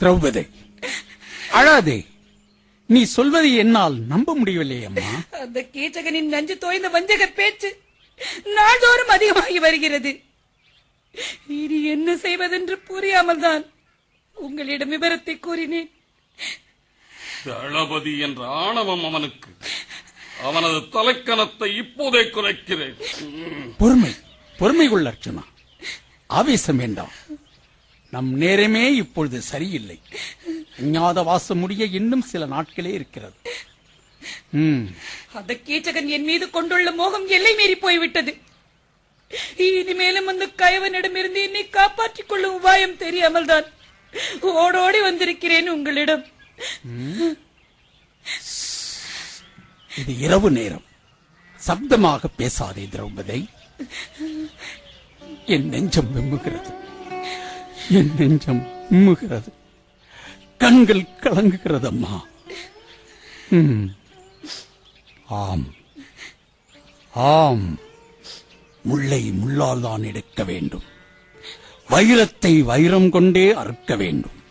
திரௌபதி அழாதே நீ சொல்வதை என்னால் நம்ப முடியவில்லை அம்மா அந்த கீச்சகனின் நஞ்சு தோய்ந்த வஞ்சக பேச்சு நாள்தோறும் அதிகமாகி வருகிறது இனி என்ன செய்வதென்று புரியாமல் தான் உங்களிடம் விவரத்தை கூறினேன் தளபதி என்ற ஆணவம் அவனுக்கு அவனது தலைக்கணத்தை இப்போதே குறைக்கிறேன் ம். பொறுமை பொறுமை கொள் அர்ச்சுனா ஆவேசம் வேண்டாம் நம் நேரமே இப்பொழுது சரியில்லை அஞ்ஞாத வாசம் முடிய இன்னும் சில நாட்களே இருக்கிறது ம் அந்த கீச்சகன் என் மீது கொண்டுள்ள மோகம் எல்லை மீறி போய்விட்டது இனிமேலும் அந்த கயவனிடமிருந்து என்னை காப்பாற்றிக் கொள்ளும் உபாயம் தெரியாமல் தான் ஓடோடி வந்திருக்கிறேன் உங்களிடம் இது இரவு நேரம் சப்தமாக பேசாதே திரௌபதி என் நெஞ்சம் விம்முகிறது என் நெஞ்சம் விம்முகிறது கண்கள் கலங்குகிறது அம்மா ம். ஆம் ஆம் முள்ளை முள்ளால் தான் எடுக்க வேண்டும் வைரத்தை வைரம் கொண்டே அறுக்க வேண்டும்